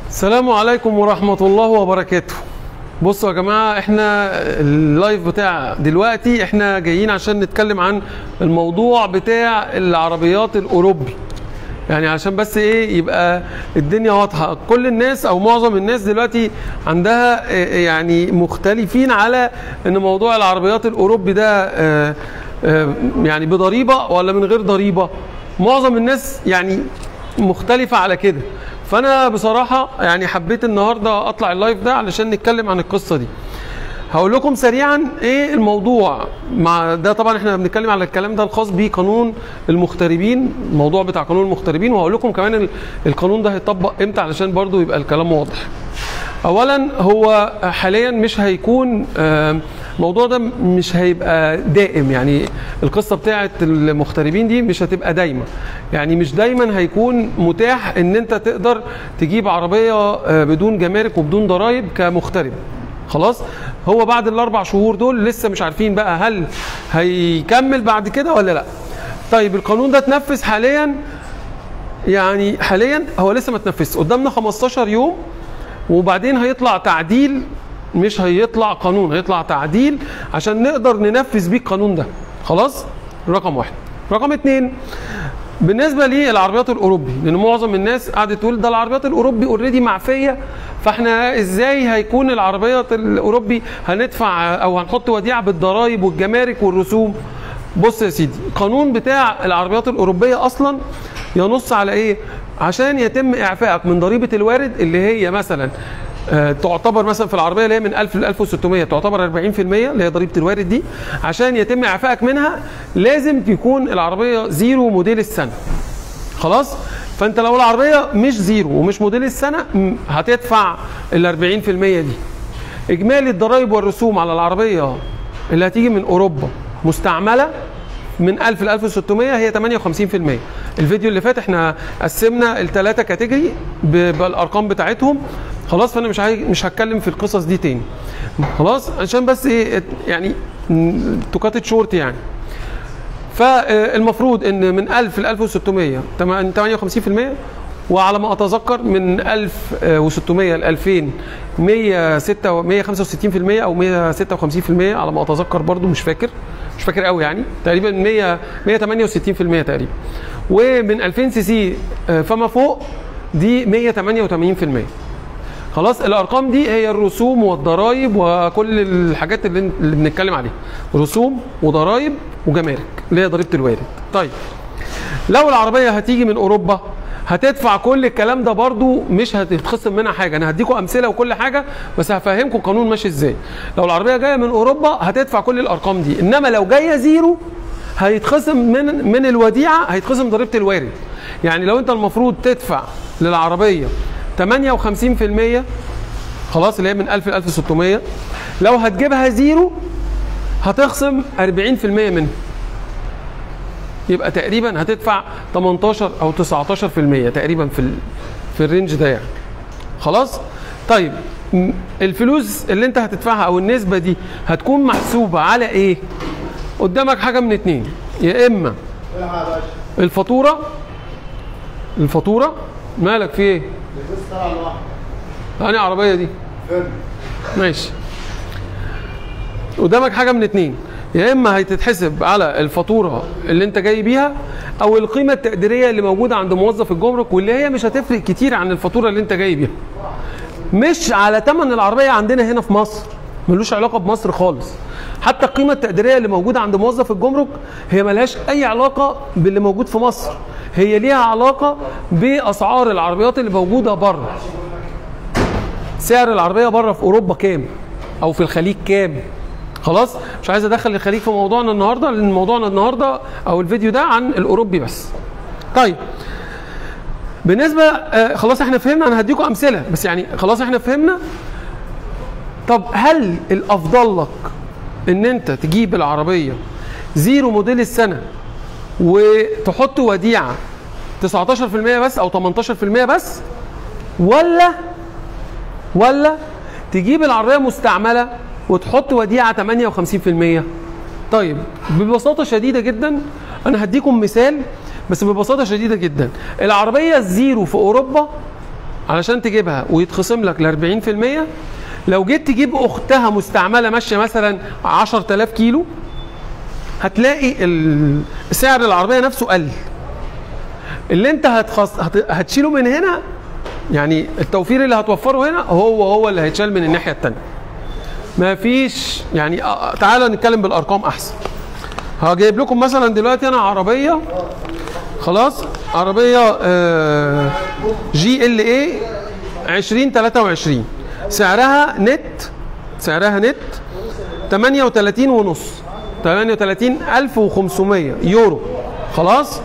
السلام عليكم ورحمة الله وبركاته بصوا يا جماعة احنا اللايف بتاع دلوقتي احنا جايين عشان نتكلم عن الموضوع بتاع العربيات الأوروبي يعني عشان بس ايه يبقى الدنيا واضحة كل الناس او معظم الناس دلوقتي عندها اه، يعني مختلفين على ان موضوع العربيات الأوروبي ده اه، اه، يعني بضريبة ولا من غير ضريبة معظم الناس يعني مختلفة على كده فانا بصراحه يعني حبيت النهارده اطلع اللايف ده علشان نتكلم عن القصه دي هقول لكم سريعا ايه الموضوع مع ده طبعا احنا بنتكلم على الكلام ده الخاص بقانون المغتربين الموضوع بتاع قانون المغتربين وهقول لكم كمان ال- القانون ده هيطبق امتى علشان برضو يبقى الكلام واضح اولا هو حاليا مش هيكون آه، الموضوع ده مش هيبقى دائم يعني القصه بتاعه المغتربين دي مش هتبقى دايمه يعني مش دايما هيكون متاح ان انت تقدر تجيب عربيه آه، بدون جمارك وبدون ضرائب كمغترب خلاص هو بعد الاربع شهور دول لسه مش عارفين بقى هل هيكمل بعد كده ولا لا طيب القانون ده اتنفذ حاليا يعني حاليا هو لسه ما اتنفذش قدامنا 15 يوم وبعدين هيطلع تعديل مش هيطلع قانون هيطلع تعديل عشان نقدر ننفذ بيه القانون ده خلاص رقم واحد رقم اتنين بالنسبه للعربيات الاوروبي لان معظم الناس قعدت تقول ده العربيات الاوروبي اوريدي معفيه فاحنا ازاي هيكون العربيات الاوروبي هندفع او هنحط وديعه بالضرائب والجمارك والرسوم بص يا سيدي القانون بتاع العربيات الاوروبيه اصلا ينص على ايه عشان يتم اعفائك من ضريبه الوارد اللي هي مثلا آه، تعتبر مثلا في العربيه اللي هي من 1000 ل 1600 تعتبر 40% اللي هي ضريبه الوارد دي عشان يتم اعفائك منها لازم تكون العربيه زيرو موديل السنه خلاص فانت لو العربيه مش زيرو ومش موديل السنه م، هتدفع ال 40% دي اجمالي الضرائب والرسوم على العربيه اللي هتيجي من اوروبا مستعمله من 1000 ل 1600 هي 58% الفيديو اللي فات احنا قسمنا الثلاثه كاتيجوري ب- بالارقام بتاعتهم خلاص فانا مش عاي... مش هتكلم في القصص دي تاني خلاص عشان بس ايه يعني تكاتت شورت يعني فالمفروض ان من 1000 ل 1600 تم- 58% وعلى ما اتذكر من 1600 ل 2000 106 165% او 156% على ما اتذكر برضو مش فاكر مش فاكر قوي يعني تقريبا 100 168% تقريبا ومن 2000 سي سي آه، فما فوق دي 188% خلاص الارقام دي هي الرسوم والضرائب وكل الحاجات اللي, اللي بنتكلم عليها رسوم وضرائب وجمارك اللي هي ضريبه الوارد طيب لو العربيه هتيجي من اوروبا هتدفع كل الكلام ده برضو مش هتتخصم منها حاجه انا هديكم امثله وكل حاجه بس هفهمكم القانون ماشي ازاي لو العربيه جايه من اوروبا هتدفع كل الارقام دي انما لو جايه زيرو هيتخصم من من الوديعه هيتخصم ضريبه الوارد يعني لو انت المفروض تدفع للعربيه 58% خلاص اللي هي من 1000 ل 1600 لو هتجيبها زيرو هتخصم 40% منها يبقى تقريبا هتدفع 18 او 19% تقريبا في ال... في الرينج ده يعني خلاص طيب م- الفلوس اللي انت هتدفعها او النسبه دي هتكون محسوبه على ايه قدامك حاجه من اتنين يا اما الحق يا باشا الفاتوره الفاتوره مالك في ايه الفلوس طالعه لوحدها انهي عربيه دي فيلم ماشي قدامك حاجه من اتنين يا اما هتتحسب على الفاتوره اللي انت جاي بيها او القيمه التقديريه اللي موجوده عند موظف الجمرك واللي هي مش هتفرق كتير عن الفاتوره اللي انت جاي بيها مش على ثمن العربيه عندنا هنا في مصر ملوش علاقه بمصر خالص حتى القيمه التقديريه اللي موجوده عند موظف الجمرك هي ملهاش اي علاقه باللي موجود في مصر هي ليها علاقه باسعار العربيات اللي موجوده بره سعر العربيه بره في اوروبا كام او في الخليج كام خلاص مش عايز ادخل الخليج في موضوعنا النهارده لان موضوعنا النهارده او الفيديو ده عن الاوروبي بس طيب بالنسبه آه خلاص احنا فهمنا انا هديكم امثله بس يعني خلاص احنا فهمنا طب هل الافضل لك ان انت تجيب العربيه زيرو موديل السنه وتحط وديعه 19% بس او 18% بس ولا ولا تجيب العربيه مستعمله وتحط وديعه 58% طيب ببساطه شديده جدا انا هديكم مثال بس ببساطه شديده جدا العربيه الزيرو في اوروبا علشان تجيبها ويتخصم لك ل 40% لو جيت تجيب اختها مستعمله ماشيه مثلا 10000 كيلو هتلاقي ال- سعر العربيه نفسه قل اللي انت هتخص... هت... هتشيله من هنا يعني التوفير اللي هتوفره هنا هو هو اللي هيتشال من الناحيه الثانيه ما فيش يعني آه، تعالى نتكلم بالارقام احسن هجيب لكم مثلا دلوقتي انا عربيه خلاص عربيه آه، جي ال اي 2023 سعرها نت سعرها نت 38 ونص 38500 يورو خلاص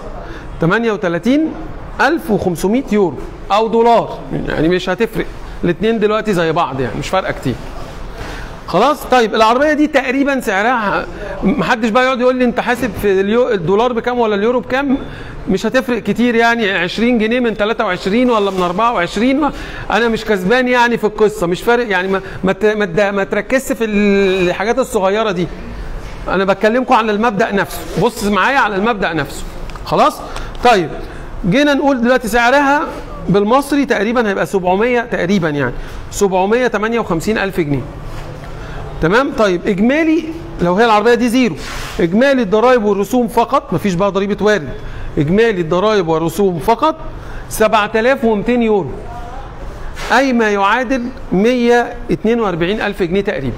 38500 يورو او دولار يعني مش هتفرق الاثنين دلوقتي زي بعض يعني مش فارقه كتير خلاص طيب العربيه دي تقريبا سعرها محدش بقى يقعد يقول لي انت حاسب في اليو الدولار بكام ولا اليورو بكام مش هتفرق كتير يعني 20 جنيه من 23 ولا من 24 ما- انا مش كسبان يعني في القصه مش فارق يعني ما ما ت- ما, تد- ما تركزش في الحاجات الصغيره دي انا بكلمكم عن المبدا نفسه بص معايا على المبدا نفسه خلاص طيب جينا نقول دلوقتي سعرها بالمصري تقريبا هيبقى 700 تقريبا يعني 758 الف جنيه تمام طيب اجمالي لو هي العربيه دي زيرو اجمالي الضرائب والرسوم فقط مفيش بقى ضريبه وارد اجمالي الضرائب والرسوم فقط 7200 يورو اي ما يعادل 142 الف جنيه تقريبا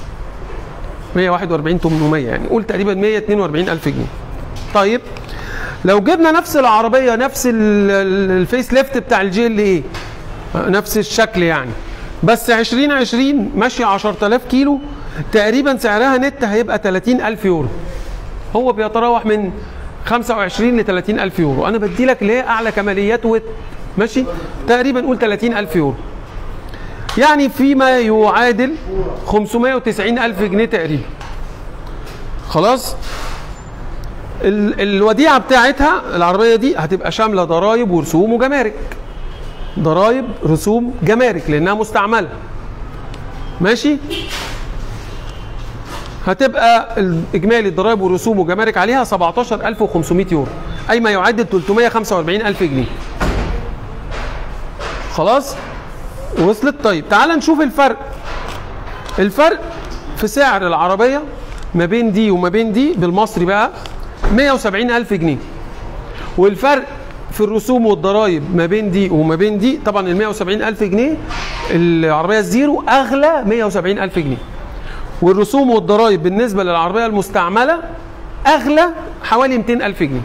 141 800 يعني قول تقريبا 142 الف جنيه طيب لو جبنا نفس العربيه نفس ال- ال- الفيس ليفت بتاع الجي ال ايه نفس الشكل يعني بس 2020 ماشيه 10000 كيلو تقريبا سعرها نت هيبقى 30000 يورو هو بيتراوح من 25 ل 30000 يورو انا بدي لك ليه اعلى كماليات وت ماشي تقريبا قول 30000 يورو يعني فيما يعادل 590 ألف جنيه تقريبا خلاص ال- الوديعة بتاعتها العربية دي هتبقى شاملة ضرائب ورسوم وجمارك ضرائب رسوم جمارك لأنها مستعملة ماشي هتبقى الإجمالي الضرائب والرسوم وجمارك عليها 17500 يورو أي ما يعادل 345 ألف جنيه خلاص وصلت طيب تعال نشوف الفرق الفرق في سعر العربية ما بين دي وما بين دي بالمصري بقى 170 ألف جنيه والفرق في الرسوم والضرائب ما بين دي وما بين دي طبعا ال 170 ألف جنيه العربية الزيرو أغلى 170 ألف جنيه والرسوم والضرائب بالنسبة للعربية المستعملة أغلى حوالي 200 ألف جنيه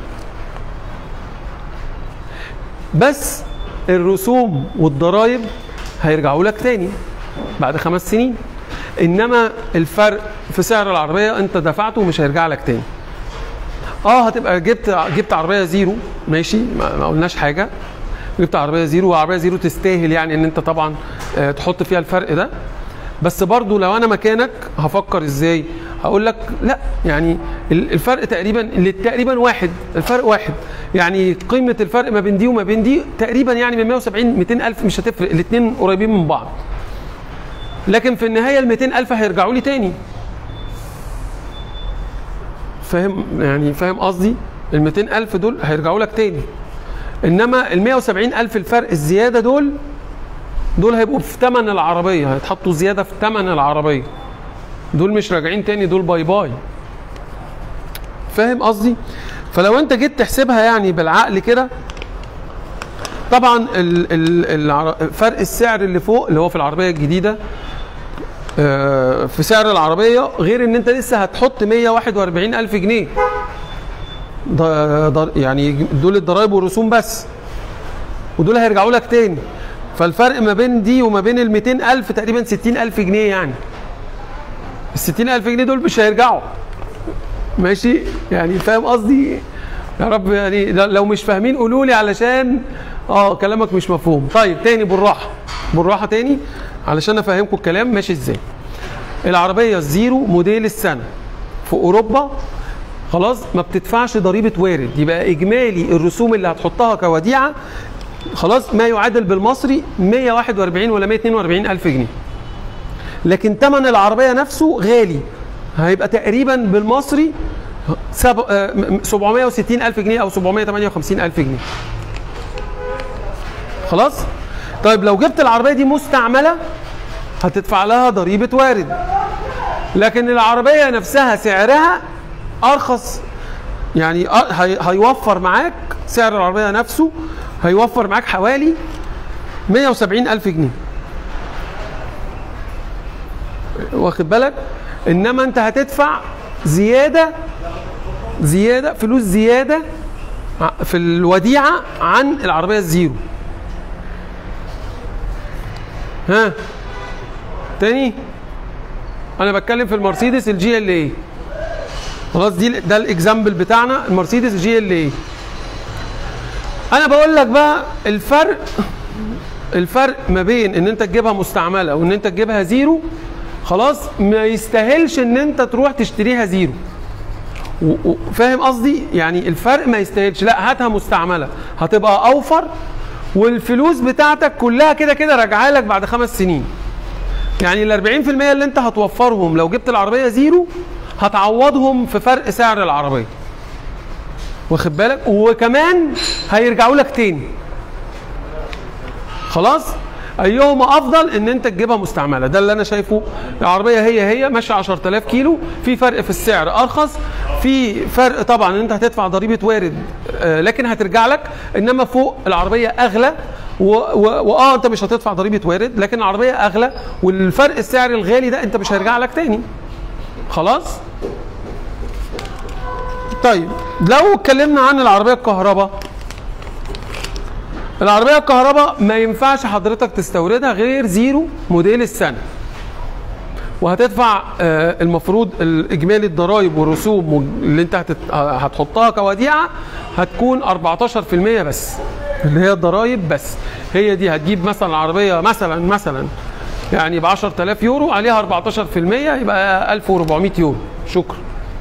بس الرسوم والضرائب هيرجعوا لك تاني بعد خمس سنين انما الفرق في سعر العربيه انت دفعته ومش هيرجع لك تاني اه هتبقى جبت جبت عربيه زيرو ماشي ما, ما قلناش حاجه جبت عربيه زيرو وعربيه زيرو تستاهل يعني ان انت طبعا آه، تحط فيها الفرق ده بس برضو لو انا مكانك هفكر ازاي هقول لك لا يعني ال- الفرق تقريبا اللي تقريبا واحد الفرق واحد يعني قيمه الفرق ما بين دي وما بين دي تقريبا يعني من 170 200 الف مش هتفرق الاثنين قريبين من بعض لكن في النهايه ال 200 الف هيرجعوا لي تاني فاهم يعني فاهم قصدي ال 200 الف دول هيرجعوا لك تاني انما ال 170 الف الفرق الزياده دول دول هيبقوا في ثمن العربيه هيتحطوا زياده في ثمن العربيه دول مش راجعين تاني دول باي باي فاهم قصدي فلو انت جيت تحسبها يعني بالعقل كده طبعا ال ال العر- فرق السعر اللي فوق اللي هو في العربيه الجديده آه، في سعر العربيه غير ان انت لسه هتحط 141 الف جنيه ض- ض- يعني دول الضرايب والرسوم بس ودول هيرجعوا لك تاني فالفرق ما بين دي وما بين ال 200 الف تقريبا 60 الف جنيه يعني ال 60 الف جنيه دول مش هيرجعوا ماشي يعني فاهم قصدي يا رب يعني لو مش فاهمين قولوا لي علشان اه كلامك مش مفهوم طيب تاني بالراحه بالراحه تاني علشان افهمكم الكلام ماشي ازاي العربيه الزيرو موديل السنه في اوروبا خلاص ما بتدفعش ضريبه وارد يبقى اجمالي الرسوم اللي هتحطها كوديعه خلاص ما يعادل بالمصري 141 ولا 142 الف جنيه لكن ثمن العربيه نفسه غالي هيبقى تقريبا بالمصري سب... آه، م- م- 760 الف جنيه او 758 الف جنيه خلاص طيب لو جبت العربيه دي مستعمله هتدفع لها ضريبه وارد لكن العربيه نفسها سعرها ارخص يعني أ- هي- هيوفر معاك سعر العربيه نفسه هيوفر معاك حوالي 170 الف جنيه واخد بالك انما انت هتدفع زياده زياده فلوس زياده ع- في الوديعه عن العربيه الزيرو ها تاني انا بتكلم في المرسيدس الجي ال اي خلاص دي ده الاكزامبل بتاعنا المرسيدس جي ال اي انا بقول لك بقى الفرق الفرق ما بين ان انت تجيبها مستعمله وان انت تجيبها زيرو خلاص ما يستاهلش ان انت تروح تشتريها زيرو و- و- فاهم قصدي يعني الفرق ما يستاهلش لا هاتها مستعمله هتبقى اوفر والفلوس بتاعتك كلها كده كده راجعه لك بعد خمس سنين يعني ال 40% اللي انت هتوفرهم لو جبت العربيه زيرو هتعوضهم في فرق سعر العربيه واخد بالك وكمان هيرجعوا لك تاني خلاص ايهما افضل ان انت تجيبها مستعمله ده اللي انا شايفه العربيه هي هي ماشيه 10000 كيلو في فرق في السعر ارخص في فرق طبعا ان انت هتدفع ضريبه وارد آه، لكن هترجع لك انما فوق العربيه اغلى و- و- واه انت مش هتدفع ضريبه وارد لكن العربيه اغلى والفرق السعر الغالي ده انت مش هيرجع لك تاني خلاص طيب لو اتكلمنا عن العربيه الكهرباء العربيه الكهرباء ما ينفعش حضرتك تستوردها غير زيرو موديل السنه وهتدفع آه، المفروض الاجمالي الضرائب والرسوم اللي انت هتت- هتحطها كوديعه هتكون 14% بس اللي هي الضرائب بس هي دي هتجيب مثلا عربيه مثلا مثلا يعني ب 10000 يورو عليها 14% يبقى 1400 يورو شكرا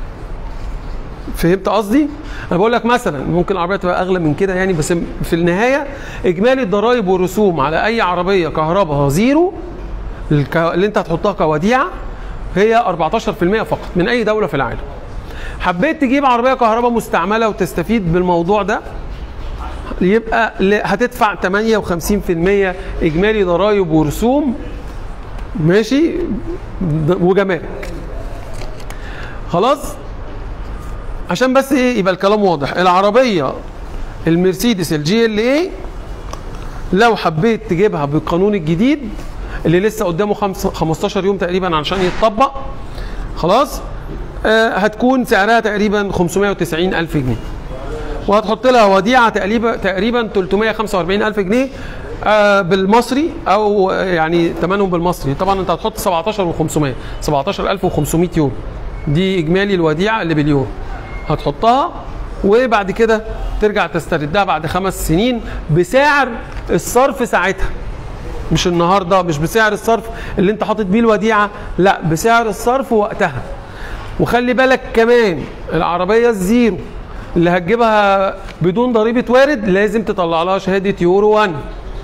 فهمت قصدي؟ انا بقول لك مثلا ممكن العربيه تبقى اغلى من كده يعني بس في النهايه اجمالي الضرائب والرسوم على اي عربيه كهرباء زيرو الك- اللي انت هتحطها كوديعه هي 14% فقط من اي دوله في العالم. حبيت تجيب عربيه كهرباء مستعمله وتستفيد بالموضوع ده يبقى ل- هتدفع 58% اجمالي ضرائب ورسوم ماشي د- وجمارك خلاص عشان بس ايه يبقى الكلام واضح العربيه المرسيدس الجي ال اي لو حبيت تجيبها بالقانون الجديد اللي لسه قدامه خمس 15 يوم تقريبا عشان يتطبق خلاص آه هتكون سعرها تقريبا 590 الف جنيه وهتحط لها وديعه تقريبا تقريبا 345 الف جنيه آه بالمصري او يعني ثمنهم بالمصري طبعا انت هتحط 17 و500 17500 يورو دي اجمالي الوديعه اللي باليورو هتحطها وبعد كده ترجع تستردها بعد خمس سنين بسعر الصرف ساعتها مش النهارده مش بسعر الصرف اللي انت حاطط بيه الوديعه لا بسعر الصرف وقتها وخلي بالك كمان العربيه الزيرو اللي هتجيبها بدون ضريبه وارد لازم تطلع لها شهاده يورو 1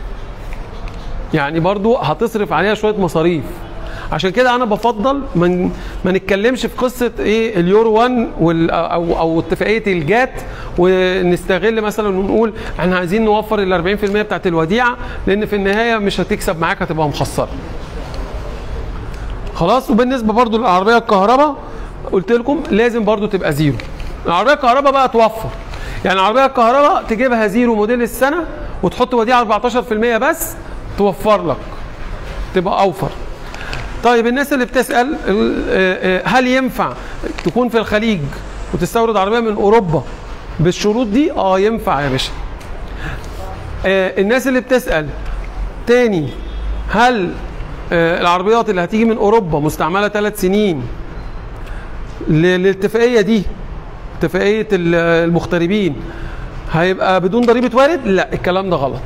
يعني برضو هتصرف عليها شويه مصاريف عشان كده انا بفضل ما ما نتكلمش في قصه ايه اليورو 1 وال او او اتفاقيه الجات ونستغل مثلا ونقول احنا عايزين نوفر ال 40% بتاعت الوديعه لان في النهايه مش هتكسب معاك هتبقى مخسره. خلاص وبالنسبه برضو للعربيه الكهرباء قلت لكم لازم برضو تبقى زيرو. العربيه الكهرباء بقى توفر يعني العربيه الكهرباء تجيبها زيرو موديل السنه وتحط وديعه 14% بس توفر لك تبقى اوفر. طيب الناس اللي بتسال ال- آه، آه، هل ينفع تكون في الخليج وتستورد عربيه من اوروبا بالشروط دي؟ اه ينفع يا باشا. آه، الناس اللي بتسال تاني هل آه، العربيات اللي هتيجي من اوروبا مستعمله ثلاث سنين ل- للاتفاقيه دي اتفاقيه ال- المغتربين هيبقى بدون ضريبه وارد؟ لا الكلام ده غلط.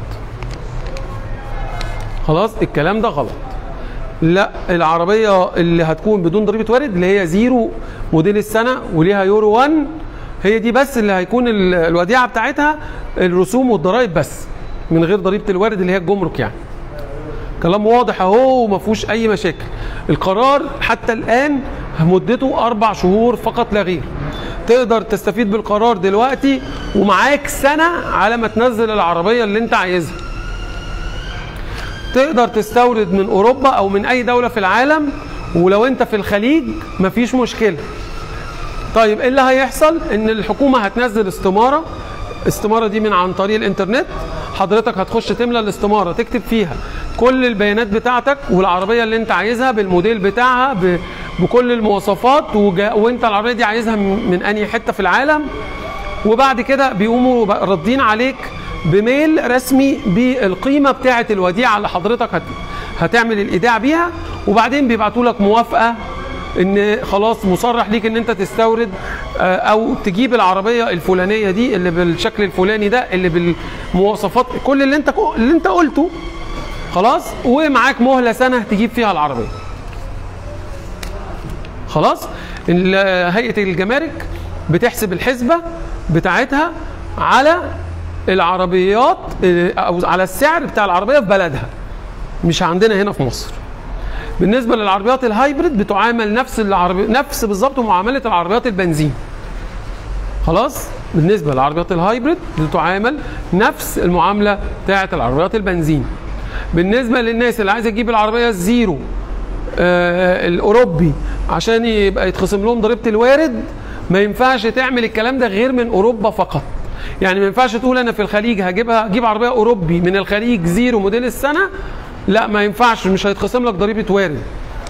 خلاص الكلام ده غلط. لا العربيه اللي هتكون بدون ضريبه وارد اللي هي زيرو موديل السنه وليها يورو 1 هي دي بس اللي هيكون ال- الوديعه بتاعتها الرسوم والضرائب بس من غير ضريبه الوارد اللي هي الجمرك يعني كلام واضح اهو وما فيهوش اي مشاكل القرار حتى الان مدته اربع شهور فقط لا غير تقدر تستفيد بالقرار دلوقتي ومعاك سنه على ما تنزل العربيه اللي انت عايزها تقدر تستورد من اوروبا او من اي دوله في العالم ولو انت في الخليج مفيش مشكله طيب ايه اللي هيحصل ان الحكومه هتنزل استماره الاستماره دي من عن طريق الانترنت حضرتك هتخش تملى الاستماره تكتب فيها كل البيانات بتاعتك والعربيه اللي انت عايزها بالموديل بتاعها ب... بكل المواصفات وجا... وانت العربيه دي عايزها من, من انهي حته في العالم وبعد كده بيقوموا بقى ردين عليك بميل رسمي بالقيمه بتاعه الوديعه اللي حضرتك هت... هتعمل الايداع بيها وبعدين بيبعتوا لك موافقه ان خلاص مصرح ليك ان انت تستورد آه، او تجيب العربيه الفلانيه دي اللي بالشكل الفلاني ده اللي بالمواصفات كل اللي انت اللي انت قلته خلاص ومعاك مهله سنه تجيب فيها العربيه خلاص ال- هيئه الجمارك بتحسب الحسبه بتاعتها على العربيات آه، او على السعر بتاع العربيه في بلدها مش عندنا هنا في مصر بالنسبه للعربيات الهايبريد بتعامل نفس العربي نفس بالظبط معامله العربيات البنزين خلاص بالنسبه للعربيات الهايبريد بتعامل نفس المعامله بتاعه العربيات البنزين بالنسبه للناس اللي عايزه تجيب العربيه الزيرو آه الاوروبي عشان يبقى يتخصم لهم ضريبه الوارد ما ينفعش تعمل الكلام ده غير من اوروبا فقط يعني ما ينفعش تقول انا في الخليج هجيبها هجيب عربيه اوروبي من الخليج زيرو موديل السنه لا ما ينفعش مش هيتخصم لك ضريبه وارد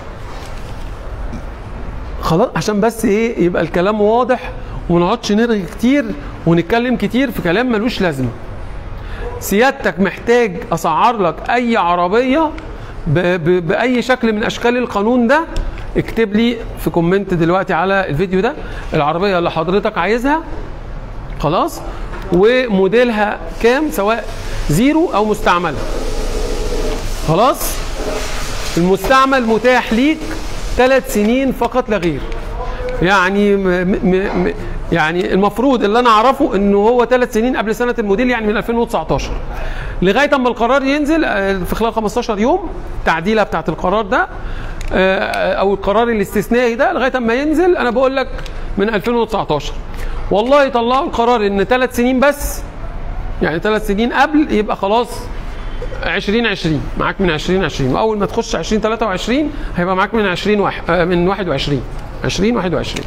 خلاص عشان بس ايه يبقى الكلام واضح وما نقعدش نرغي كتير ونتكلم كتير في كلام ملوش لازمه سيادتك محتاج اسعر لك اي عربيه ب ب باي شكل من اشكال القانون ده اكتب لي في كومنت دلوقتي على الفيديو ده العربيه اللي حضرتك عايزها خلاص وموديلها كام سواء زيرو او مستعمله خلاص المستعمل متاح ليك ثلاث سنين فقط لا غير يعني م م م يعني المفروض اللي انا اعرفه انه هو ثلاث سنين قبل سنه الموديل يعني من 2019 لغايه اما القرار ينزل آه، في خلال 15 يوم التعديله بتاعت القرار ده آه، او القرار الاستثنائي ده لغايه اما ينزل انا بقول لك من 2019 والله طلعوا القرار ان ثلاث سنين بس يعني ثلاث سنين قبل يبقى خلاص 2020 معاك من 2020 واول ما تخش 2023 هيبقى معاك من 20 واحد آه، من 21 20 21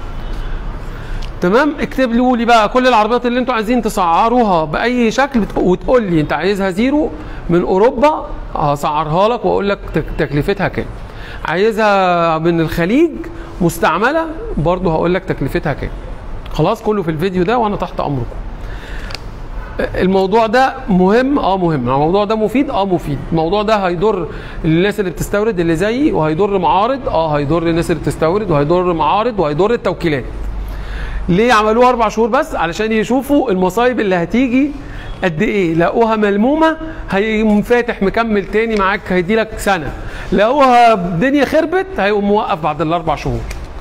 تمام اكتب لي بقى كل العربيات اللي انتوا عايزين تسعروها باي شكل بت- وتقول لي انت عايزها زيرو من اوروبا هسعرها لك واقول لك تك- تكلفتها كام عايزها من الخليج مستعمله برضه هقول لك تكلفتها كام خلاص كله في الفيديو ده وانا تحت امركم الموضوع ده مهم اه مهم الموضوع ده مفيد اه مفيد الموضوع ده هيضر الناس اللي بتستورد اللي زيي وهيضر معارض اه هيضر الناس اللي بتستورد وهيضر معارض وهيضر التوكيلات ليه عملوها اربع شهور بس علشان يشوفوا المصايب اللي هتيجي قد ايه لقوها ملمومه هيقوم فاتح مكمل تاني معاك هيدي لك سنه لقوها الدنيا خربت هيقوم موقف بعد الاربع شهور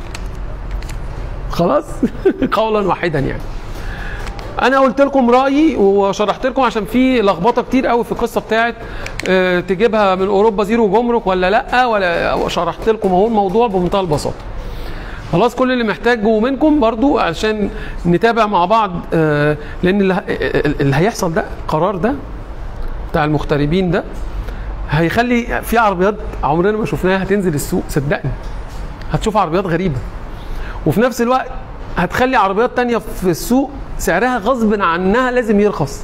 خلاص قولا واحدا يعني انا قلت لكم رايي وشرحت لكم عشان في لخبطه كتير قوي في القصه بتاعت آه، تجيبها من اوروبا زيرو جمرك ولا لا ولا شرحت لكم اهو الموضوع بمنتهى البساطه خلاص كل اللي محتاجه منكم برضو عشان نتابع مع بعض آه، لان اللي ه- اللي هيحصل ده قرار ده بتاع المغتربين ده هيخلي في عربيات عمرنا ما شفناها هتنزل السوق صدقني هتشوف عربيات غريبه وفي نفس الوقت هتخلي عربيات تانية في السوق سعرها غصب عنها لازم يرخص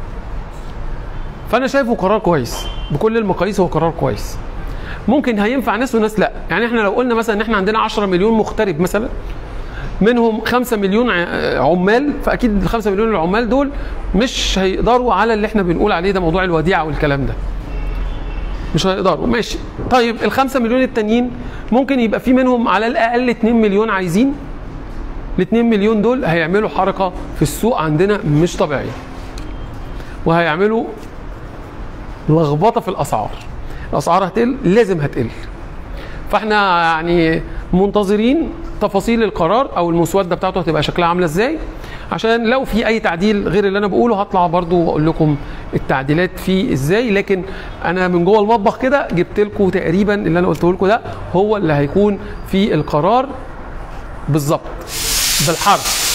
فانا شايفه قرار كويس بكل المقاييس هو قرار كويس ممكن هينفع ناس وناس لا يعني احنا لو قلنا مثلا ان احنا عندنا 10 مليون مغترب مثلا منهم 5 مليون ع- عمال فاكيد ال 5 مليون العمال دول مش هيقدروا على اللي احنا بنقول عليه ده موضوع الوديعه والكلام ده مش هيقدروا ماشي طيب ال 5 مليون التانيين ممكن يبقى في منهم على الاقل 2 مليون عايزين ال 2 مليون دول هيعملوا حركه في السوق عندنا مش طبيعيه وهيعملوا لخبطه في الاسعار الاسعار هتقل لازم هتقل فاحنا يعني منتظرين تفاصيل القرار او المسوده بتاعته هتبقى شكلها عامله ازاي عشان لو في اي تعديل غير اللي انا بقوله هطلع برضو واقول لكم التعديلات فيه ازاي لكن انا من جوه المطبخ كده جبت لكم تقريبا اللي انا قلته لكم ده هو اللي هيكون في القرار بالظبط بالحرف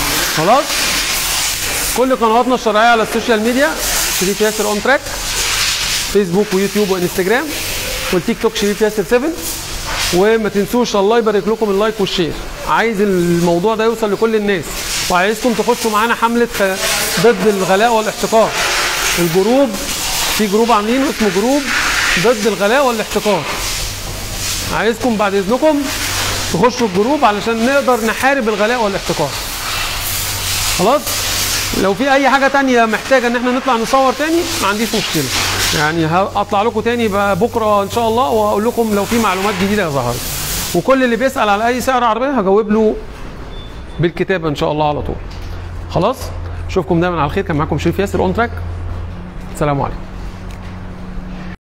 خلاص كل قنواتنا الشرعيه على السوشيال ميديا شريف ياسر اون تراك فيسبوك ويوتيوب وانستجرام والتيك توك شريف ياسر 7 وما تنسوش الله يبارك لكم اللايك والشير عايز الموضوع ده يوصل لكل الناس وعايزكم تخشوا معانا حمله خ- ضد الغلاء والاحتكار الجروب في جروب عاملينه اسمه جروب ضد الغلاء والاحتكار عايزكم بعد اذنكم تخشوا الجروب علشان نقدر نحارب الغلاء والاحتكار خلاص لو في اي حاجه تانية محتاجه ان احنا نطلع نصور تاني ما عنديش مشكله يعني هطلع لكم تاني بقى بكره ان شاء الله واقول لكم لو في معلومات جديده ظهرت وكل اللي بيسال على اي سعر عربيه هجاوب له بالكتابه ان شاء الله على طول خلاص اشوفكم دايما على خير كان معاكم شريف ياسر اون تراك السلام عليكم